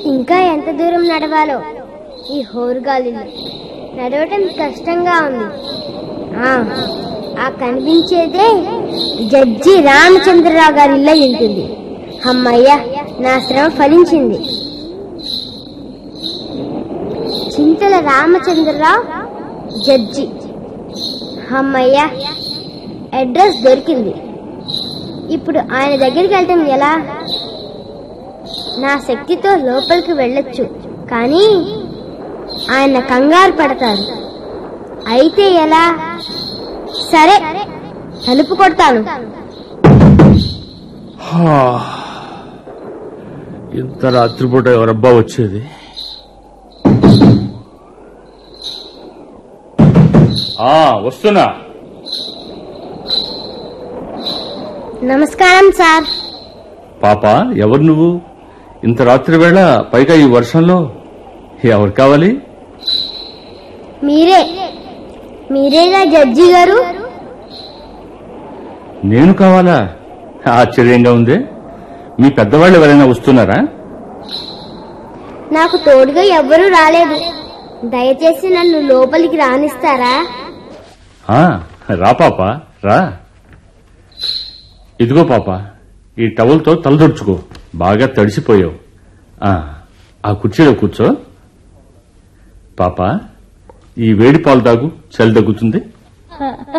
ఇంకా ఎంత దూరం నడవాలో ఈ హోరుగాలిలో నడవటం కష్టంగా ఉంది ఆ, ఆ కనిపించేదే జడ్జి రామచంద్రరావు గారి ఇల్లు అయి ఉంటుంది అమ్మయ్య నా శ్రమ ఫలించింది చింతల రామచంద్రరావు జడ్జి అమ్మయ్య అడ్రస్ దొరికింది ఇప్పుడు ఆయన దగ్గరికి వెళ్ళటం ఎలా నా శక్తితో లోపలికి వెళ్ళొచ్చు కానీ ఆయన కంగారు పడతారు అయితే ఎలా సరే తలుపు కొడతాను హా. ఇంత రాత్రిపూట ఎవరబ్బా వచ్చేది ఆ వస్తున్నా నమస్కారం సార్ పాప ఎవరు నువ్వు ఇంత రాత్రి వేళ పైగా ఈ వర్షంలో ఎవరు కావాలి మీరే మీరేగా జడ్జి గారు నేను కావాలా ఆశ్చర్యంగా ఉంది మీ పెద్దవాళ్ళు ఎవరైనా వస్తున్నారా నాకు తోడుగా ఎవ్వరూ రాలేదు దయచేసి నన్ను లోపలికి రానిస్తారా ఆ, రా పాప రా ఇదిగో పాప ఈ టవల్తో తలదొడుచుకో బాగా తడిసిపోయావు ఆ, ఆ కుర్చీలో కూర్చో పాప ఈ వేడి పాలు తాగు చలి తగ్గుతుంది